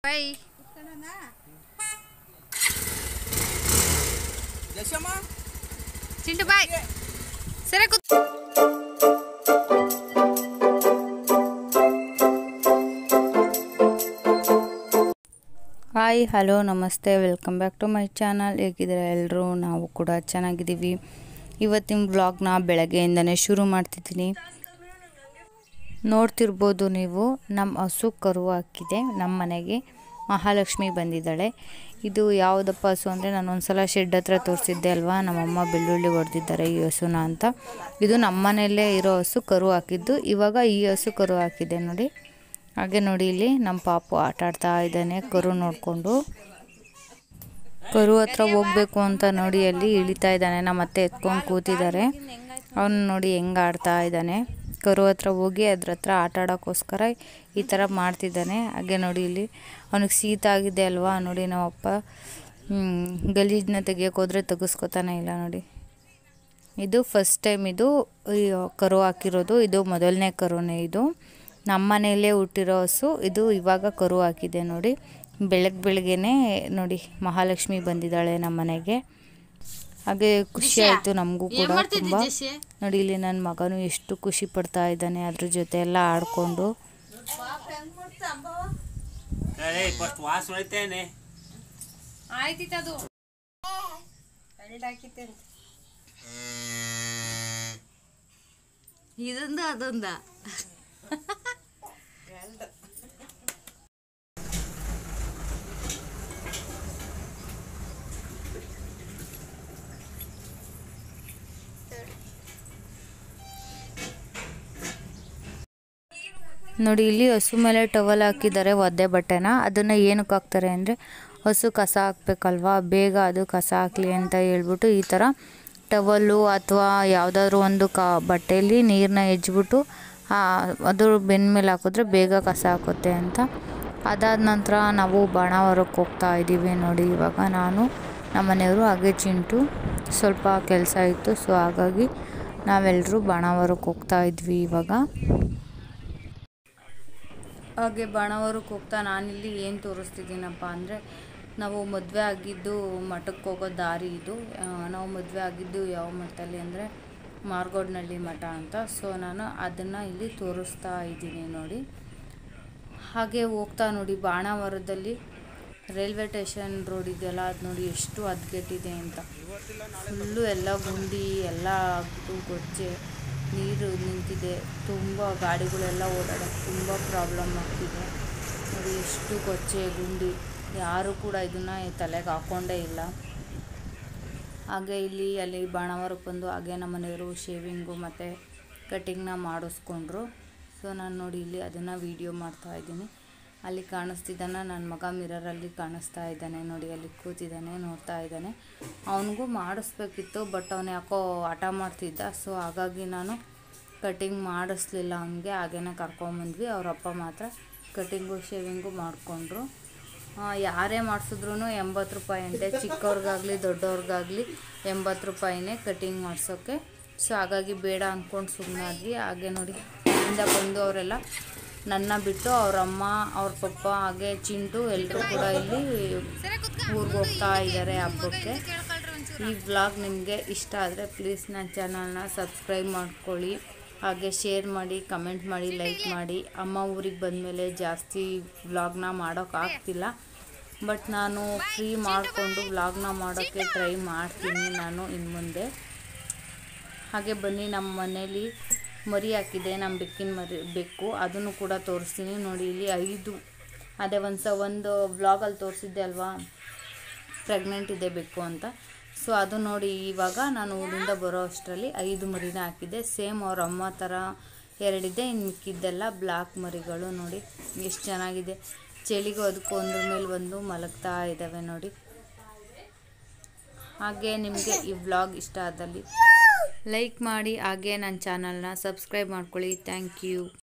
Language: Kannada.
ಬೈ ಯಶಮ್ಮ ಚಿಂಟು ಬಾಯ್ ಸರಿ ಕೂತ್ hi hello namaste welcome back to my channel ಹೇಗಿದ್ದಾರೆ ಎಲ್ಲರೂ ನಾವು ಕೂಡ ಚೆನ್ನಾಗಿದ್ದೀವಿ ಇವತ್ತಿನ ವ್ಲಾಗ್ನ ಬೆಳಗ್ಗೆಯಿಂದನೇ ಶುರು ಮಾಡ್ತಿದ್ದೀನಿ ನೋಡ್ತಿರ್ಬೋದು ನೀವು ನಮ್ಮ ಹಸು ಕರು ಹಾಕಿದೆ ನಮ್ಮ ಮನೆಗೆ ಮಹಾಲಕ್ಷ್ಮಿ ಬಂದಿದ್ದಾಳೆ ಇದು ಯಾವುದಪ್ಪ ಹಸು ಅಂದರೆ ನಾನು ಒಂದ್ಸಲ ಶೆಡ್ ಹತ್ರ ತೋರಿಸಿದ್ದೆ ಅಲ್ವಾ ನಮ್ಮಮ್ಮ ಬೆಳ್ಳುಳ್ಳಿ ಹೊಡೆದಿದ್ದಾರೆ ಈ ಹಸುನ ಅಂತ ಇದು ನಮ್ಮ ಮನೆಯಲ್ಲೇ ಇರೋ ಹಸು ಕರು ಹಾಕಿದ್ದು ಇವಾಗ ಈ ಹಸು ಕರು ಹಾಕಿದೆ ನೋಡಿ ಹಾಗೆ ನೋಡಿ ಇಲ್ಲಿ ನಮ್ಮ ಪಾಪು ಆಟ ಆಡ್ತಾ ಇದ್ದಾನೆ ಕರು ನೋಡಿಕೊಂಡು ಕರು ಹತ್ರ ಹೋಗ್ಬೇಕು ಅಂತ ನೋಡಿ ಅಲ್ಲಿ ಇಳಿತಾ ಇದ್ದಾನೆ ನಮ್ಮ ಅತ್ತೆ ಎತ್ಕೊಂಡು ಕೂತಿದ್ದಾರೆ ಅವನು ನೋಡಿ ಹೆಂಗೆ ಆಡ್ತಾ ಇದ್ದಾನೆ ಕರು ಹತ್ರ ಹೋಗಿ ಅದ್ರ ಹತ್ರ ಆಟ ಆಡೋಕ್ಕೋಸ್ಕರ ಈ ಥರ ಮಾಡ್ತಿದ್ದಾನೆ ಹಾಗೆ ನೋಡಿ ಇಲ್ಲಿ ಅವನಿಗೆ ಶೀತ ಆಗಿದೆ ಅಲ್ವಾ ನೋಡಿ ನಮ್ಮಪ್ಪ ಗಲೀಜನ್ನ ತೆಗಿಯೋಕೆ ಹೋದ್ರೆ ತೆಗೆಸ್ಕೊತಾನೆ ಇಲ್ಲ ನೋಡಿ ಇದು ಫಸ್ಟ್ ಟೈಮ್ ಇದು ಈ ಕರು ಹಾಕಿರೋದು ಇದು ಮೊದಲನೇ ಕರುನೇ ಇದು ನಮ್ಮ ಮನೆಯಲ್ಲೇ ಹುಟ್ಟಿರೋ ಹಸು ಇದು ಇವಾಗ ಕರು ಹಾಕಿದೆ ನೋಡಿ ಬೆಳಗ್ಗೆ ಬೆಳಗ್ಗೆನೆ ನೋಡಿ ಮಹಾಲಕ್ಷ್ಮಿ ಬಂದಿದ್ದಾಳೆ ನಮ್ಮ ಮನೆಗೆ ಹಾಗೆ ಖುಷಿ ಆಯಿತು ನಮಗೂ ಕೂಡ ತುಂಬ ನೋಡಿ ಇಲ್ಲಿ ನನ್ನ ಮಗನು ಎಷ್ಟು ಖುಷಿ ಪಡ್ತಾ ಇದ್ದಾನೆ ಅದ್ರ ಜೊತೆ ಎಲ್ಲ ಆಡ್ಕೊಂಡು ಫಸ್ಟ್ ವಾಸ್ ಹೊಳಿತೇನೆ ಆಯ್ತಿತ್ತದು ಇದೊಂದು ಅದೊಂದ ನೋಡಿ ಇಲ್ಲಿ ಹಸು ಮೇಲೆ ಟವಲ್ ಹಾಕಿದ್ದಾರೆ ಒದ್ದೆ ಬಟ್ಟೆನ ಅದನ್ನು ಏನಕ್ಕೆ ಹಾಕ್ತಾರೆ ಅಂದರೆ ಹಸು ಕಸ ಹಾಕ್ಬೇಕಲ್ವಾ ಬೇಗ ಅದು ಕಸ ಹಾಕಲಿ ಅಂತ ಹೇಳ್ಬಿಟ್ಟು ಈ ಥರ ಟವಲ್ಲು ಅಥವಾ ಯಾವುದಾದ್ರೂ ಒಂದು ಕ ಬಟ್ಟೆಯಲ್ಲಿ ನೀರನ್ನ ಹೆಜ್ಬಿಟ್ಟು ಅದು ಬೆನ್ನ ಮೇಲೆ ಹಾಕಿದ್ರೆ ಬೇಗ ಕಸ ಹಾಕುತ್ತೆ ಅಂತ ಅದಾದ ನಂತರ ನಾವು ಬಾಣಾವರಕ್ಕೆ ಹೋಗ್ತಾ ಇದ್ದೀವಿ ನೋಡಿ ಇವಾಗ ನಾನು ನಮ್ಮ ಮನೆಯವರು ಹಾಗೆ ಚಿಂಟು ಸ್ವಲ್ಪ ಕೆಲಸ ಇತ್ತು ಸೊ ಹಾಗಾಗಿ ನಾವೆಲ್ಲರೂ ಬಾಣಾವರಕ್ಕೆ ಹೋಗ್ತಾ ಇದ್ವಿ ಇವಾಗ ಹಾಗೆ ಬಾಣಾವರಕ್ಕೆ ಹೋಗ್ತಾ ನಾನಿಲ್ಲಿ ಏನು ತೋರಿಸ್ತಿದ್ದೀನಪ್ಪ ಅಂದರೆ ನಾವು ಮದುವೆ ಆಗಿದ್ದು ಮಠಕ್ಕೆ ಹೋಗೋ ದಾರಿ ಇದು ಆ, ನಾವು ಮದುವೆ ಆಗಿದ್ದು ಯಾವ ಮಠದಲ್ಲಿ ಅಂದರೆ ಮಾರ್ಗೋಡ್ನಳ್ಳಿ ಮಠ ಅಂತ ಸೊ ನಾನು ಅದನ್ನು ಇಲ್ಲಿ ತೋರಿಸ್ತಾ ಇದ್ದೀನಿ ನೋಡಿ ಹಾಗೆ ಹೋಗ್ತಾ ನೋಡಿ ಬಾಣಾವರದಲ್ಲಿ ರೈಲ್ವೆ ಸ್ಟೇಷನ್ ರೋಡ್ ಇದೆಯಲ್ಲ ಅದು ನೋಡಿ ಎಷ್ಟು ಹದ್ಗೆಟ್ಟಿದೆ ಅಂತ ಫುಲ್ಲು ಎಲ್ಲ ಗುಂಡಿ ಎಲ್ಲ ಅಗ್ದು ಗೊಜ್ಜೆ ನೀರು ನಿಂತಿದೆ ತುಂಬ ಗಾಡಿಗಳೆಲ್ಲ ಓಡಾಡೋಕ್ಕೆ ತುಂಬ ಪ್ರಾಬ್ಲಮ್ ಆಗ್ತಿದೆ ನೋಡಿ ಎಷ್ಟು ಕೊಚ್ಚೆ ಗುಂಡಿ ಯಾರೂ ಕೂಡ ಇದನ್ನು ತಲೆಗೆ ಹಾಕ್ಕೊಂಡೇ ಇಲ್ಲ ಹಾಗೆ ಇಲ್ಲಿ ಅಲ್ಲಿ ಬಾಣಾವರಕ್ಕೆ ಬಂದು ಹಾಗೆ ನಮ್ಮ ಮನೆಯವರು ಶೇವಿಂಗು ಮತ್ತು ಕಟಿಂಗ್ನ ಮಾಡಿಸ್ಕೊಂಡ್ರು ಸೊ ನಾನು ನೋಡಿ ಇಲ್ಲಿ ಅದನ್ನು ವೀಡಿಯೋ ಮಾಡ್ತಾ ಇದ್ದೀನಿ ಅಲ್ಲಿ ಕಾಣಿಸ್ತಿದ್ದಾನೆ ನನ್ನ ಮಗ ಮಿರರಲ್ಲಿ ಕಾಣಿಸ್ತಾ ಇದ್ದಾನೆ ನೋಡಿ ಅಲ್ಲಿ ಕೂತಿದ್ದಾನೆ ನೋಡ್ತಾ ಇದ್ದಾನೆ ಅವನಿಗೂ ಮಾಡಿಸ್ಬೇಕಿತ್ತು ಬಟ್ ಅವನು ಯಾಕೋ ಆಟ ಮಾಡ್ತಿದ್ದ ಸೊ ಹಾಗಾಗಿ ನಾನು ಕಟಿಂಗ್ ಮಾಡಿಸ್ಲಿಲ್ಲ ಅವನಿಗೆ ಹಾಗೇನೆ ಕರ್ಕೊಂಬಂದ್ವಿ ಅವ್ರ ಅಪ್ಪ ಮಾತ್ರ ಕಟಿಂಗು ಶೇವಿಂಗು ಮಾಡಿಕೊಂಡ್ರು ಯಾರೇ ಮಾಡಿಸಿದ್ರು ಎಂಬತ್ತು ರೂಪಾಯಿ ಅಂತೆ ಚಿಕ್ಕವ್ರಿಗಾಗಲಿ ದೊಡ್ಡವ್ರಿಗಾಗಲಿ ಎಂಬತ್ತು ರೂಪಾಯಿನೇ ಕಟಿಂಗ್ ಮಾಡಿಸೋಕ್ಕೆ ಸೊ ಹಾಗಾಗಿ ಬೇಡ ಅಂದ್ಕೊಂಡು ಸುಮ್ಮನಾದ್ವಿ ಹಾಗೆ ನೋಡಿ ಅಲ್ಲಿಂದ ಬಂದು ಅವರೆಲ್ಲ ನನ್ನ ಬಿಟ್ಟು ಅವ್ರ ಅಮ್ಮ ಅವ್ರ ಪಪ್ಪ ಹಾಗೆ ಚಿಂಟು ಎಲ್ಲರೂ ಕೂಡ ಇಲ್ಲಿ ಊರಿಗೆ ಹೋಗ್ತಾ ಇದ್ದಾರೆ ಹಬ್ಬಕ್ಕೆ ಈ ವ್ಲಾಗ್ ನಿಮಗೆ ಇಷ್ಟ ಆದರೆ ಪ್ಲೀಸ್ ನನ್ನ ಚಾನಲ್ನ ಸಬ್ಸ್ಕ್ರೈಬ್ ಮಾಡ್ಕೊಳ್ಳಿ ಹಾಗೆ ಶೇರ್ ಮಾಡಿ ಕಮೆಂಟ್ ಮಾಡಿ ಲೈಕ್ ಮಾಡಿ ಅಮ್ಮ ಊರಿಗೆ ಬಂದಮೇಲೆ ಜಾಸ್ತಿ ವ್ಲಾಗ್ನ ಮಾಡೋಕ್ಕಾಗ್ತಿಲ್ಲ ಬಟ್ ನಾನು ಫ್ರೀ ಮಾಡಿಕೊಂಡು ವ್ಲಾಗ್ನ ಮಾಡೋಕ್ಕೆ ಟ್ರೈ ಮಾಡ್ತೀನಿ ನಾನು ಇನ್ನು ಮುಂದೆ ಹಾಗೆ ಬನ್ನಿ ನಮ್ಮ ಮನೇಲಿ ಮರಿ ಹಾಕಿದೆ ನಮ್ಮ ಬೆಕ್ಕಿನ ಮರಿ ಬೆಕ್ಕು ಅದನ್ನು ಕೂಡ ತೋರಿಸ್ತೀನಿ ನೋಡಿ ಇಲ್ಲಿ ಐದು ಅದೇ ಒಂದು ಸ ಒಂದು ವ್ಲಾಗಲ್ಲಿ ತೋರಿಸಿದ್ದೆ ಅಲ್ವಾ ಪ್ರೆಗ್ನೆಂಟ್ ಇದೆ ಬೆಕ್ಕು ಅಂತ ಸೊ ಅದು ನೋಡಿ ಇವಾಗ ನಾನು ಊರಿಂದ ಬರೋ ಅಷ್ಟರಲ್ಲಿ ಐದು ಮರಿನ ಹಾಕಿದ್ದೆ ಸೇಮ್ ಅವ್ರ ಅಮ್ಮ ಥರ ಎರಡಿದೆ ಇನ್ನು ಮಿಕ್ಕಿದ್ದೆಲ್ಲ ಬ್ಲ್ಯಾಕ್ ಮರಿಗಳು ನೋಡಿ ಎಷ್ಟು ಚೆನ್ನಾಗಿದೆ ಚಳಿಗೂ ಅದಕ್ಕೂ ಒಂದ್ರ ಮೇಲೆ ಒಂದು ಮಲಗ್ತಾ ಇದ್ದಾವೆ ನೋಡಿ ಹಾಗೆ ನಿಮಗೆ ಈ ವ್ಲಾಗ್ ಇಷ್ಟ ಆದಲ್ಲಿ ಲೈಕ್ ಮಾಡಿ ಹಾಗೆ ನನ್ನ ಚಾನಲ್ನ ಸಬ್ಸ್ಕ್ರೈಬ್ ಮಾಡ್ಕೊಳ್ಳಿ ಥ್ಯಾಂಕ್ ಯು